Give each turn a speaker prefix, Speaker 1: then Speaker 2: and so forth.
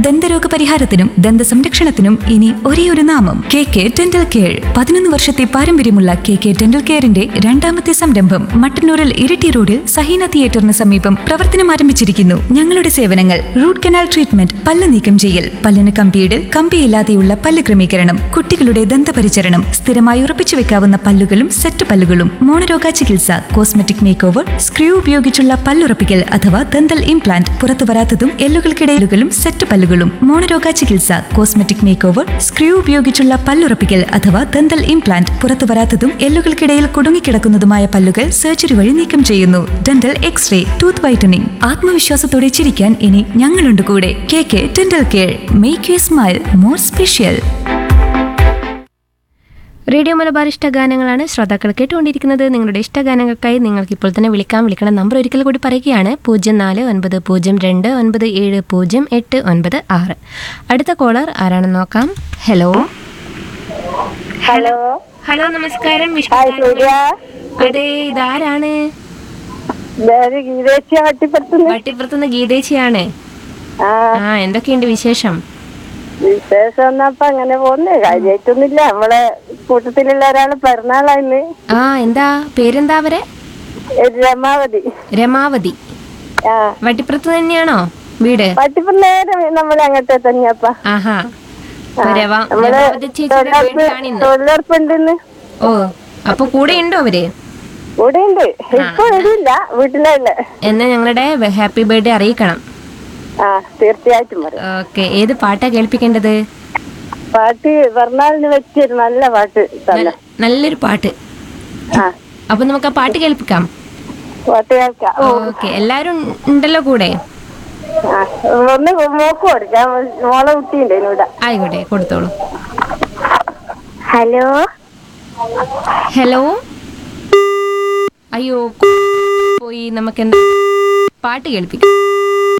Speaker 1: ദന്തരോഗ പരിഹാരത്തിനും ദന്ത സംരക്ഷണത്തിനും ഇനി ഒരേ ഒരു നാമം കെ കെ ഡെന്റൽ കെയർ പതിനൊന്ന് വർഷത്തെ പാരമ്പര്യമുള്ള കെ കെ ഡെന്റൽ കെയറിന്റെ രണ്ടാമത്തെ സംരംഭം മട്ടന്നൂരിൽ ഇരിട്ടി റോഡിൽ സഹീന തിയേറ്ററിന് സമീപം പ്രവർത്തനം ആരംഭിച്ചിരിക്കുന്നു ഞങ്ങളുടെ സേവനങ്ങൾ റൂട്ട് കനാൽ ട്രീറ്റ്മെന്റ് പല്ല് നീക്കം ചെയ്യൽ പല്ലിന് കമ്പിയിടൽ കമ്പിയില്ലാതെയുള്ള പല്ല് ക്രമീകരണം കുട്ടികളുടെ ദന്തപരിചരണം സ്ഥിരമായി ഉറപ്പിച്ചു വെക്കാവുന്ന പല്ലുകളും സെറ്റ് പല്ലുകളും മോണരോഗ ചികിത്സ കോസ്മെറ്റിക് മേക്ക് ഓവർ സ്ക്രൂ ഉപയോഗിച്ചുള്ള പല്ലുറപ്പിക്കൽ അഥവാ ദന്തൽ ഇംപ്ലാന്റ് പുറത്തു വരാത്തതും എല്ലുകൾക്കിടയിലുകളും സെറ്റ് പല്ലുകളും മോണരോഗ ചികിത്സ കോസ്മെറ്റിക് മേക്ക് ഓവർ സ്ക്രൂ ഉപയോഗിച്ചുള്ള പല്ലുറപ്പിക്കൽ അഥവാ ദന്തൽ ഇംപ്ലാന്റ് പുറത്തു വരാത്തതും എല്ലുകൾക്കിടയിൽ കുടുങ്ങിക്കിടക്കുന്നതുമായ പല്ലുകൾ സർജറി വഴി നീക്കം ചെയ്യുന്നു ഡെന്റൽ എക്സ്റേ ടൂത്ത് വൈറ്റനിങ് ആത്മവിശ്വാസത്തോടെ ചിരിക്കാൻ ഇനി ഞങ്ങളുണ്ട് കൂടെ K K dental care make you smile more special
Speaker 2: radio Malabar ഇഷ്ടഗാനങ്ങളാണ് ശ്രോതാക്കൾ കേട്ടുകൊണ്ടിരിക്കുന്നത് നിങ്ങളുടെ ഇഷ്ടഗാനങ്ങൾക്കായി നിങ്ങൾക്ക് ഇപ്പോൾ തന്നെ വിളിക്കാൻ വിളിക്കണം നമ്പർ ഒരിക്കൽ കൂടി പറയുകയാണ് പൂജ്യം നാല് ഒൻപത് പൂജ്യം രണ്ട് ഒൻപത് ഏഴ് പൂജ്യം എട്ട് ഒൻപത് ആറ് അടുത്ത കോളർ ആരാണെന്ന് നോക്കാം ഹലോ
Speaker 3: ഹലോ
Speaker 2: ഹലോ നമസ്കാരം
Speaker 3: ഹായ് സൂര്യ
Speaker 2: അതെ ഇതാരാണ്
Speaker 3: ഞാന് ഗീതേച്ചി വട്ടിപ്പുറത്തുനിന്ന്
Speaker 2: വട്ടിപ്പുറത്തുനിന്ന് ഗീതേച്ചിയാണ്
Speaker 3: ആ
Speaker 2: ആ എന്തൊക്കെയുണ്ട് വിശേഷം
Speaker 3: വിശേഷം ഒന്നപ്പ അങ്ങനെ പോകുന്നു കാര്യമായിട്ടൊന്നുമില്ല നമ്മളെ കൂട്ടത്തിലുള്ള ഒരാള് പിറന്നാളായിന്ന്
Speaker 2: ആ എന്താ പേരെന്താ അവരെ
Speaker 3: രമാവതി
Speaker 2: രമാവതി
Speaker 3: ആ
Speaker 2: വട്ടിപ്പുറത്ത് തന്നെയാണോ വീട്
Speaker 3: വട്ടിപ്പുറം നേരെ നമ്മളെ അങ്ങോട്ടേ തന്നെയപ്പ
Speaker 2: ആഹാ അപ്പൊ രവ-
Speaker 3: നമ്മള്
Speaker 2: രമാവതി ചേച്ചിയുടെ വീട്ടിലാണ് ഇന്ന്
Speaker 3: തൊഴിലുറപ്പുണ്ടെന്ന്
Speaker 2: ഓ അപ്പൊ കൂടെ ഉണ്ടോ അവര്
Speaker 3: ഇവിടെ ഉണ്ട് ഇപ്പൊ വരില്ല വീട്ടിലല്ലേ
Speaker 2: എന്നാ ഞങ്ങളുടെ ഹാപ്പി ബർത്ത്ഡേ അറിയിക്കണം
Speaker 3: ആ തീർച്ചയായിട്ടും പറയും
Speaker 2: ഓക്കെ ഏത് പാട്ടാ കേൾപ്പിക്കേണ്ടത്
Speaker 3: പാട്ട് പിറന്നാളിന് വെച്ചൊരു നല്ല പാട്ട് തന്നെ
Speaker 2: നല്ലൊരു പാട്ട്
Speaker 3: ആ
Speaker 2: അപ്പൊ നമുക്ക് ആ പാട്ട് കേൾപ്പിക്കാം
Speaker 3: പാട്ട് കേൾക്കാം
Speaker 2: ഓക്കെ എല്ലാരും ഉണ്ടല്ലോ കൂടെ
Speaker 3: ആ ഒന്ന് മോക്ക് കൊടുക്കാം മോളെ കുട്ടിയുണ്ട് ഇവിടെ
Speaker 2: ആയിക്കോട്ടെ കൊടുത്തോളൂ
Speaker 3: ഹലോ
Speaker 2: ഹലോ അയ്യോ പോയി നമുക്ക് എന്താ പാട്ട് കേൾപ്പിക്കാം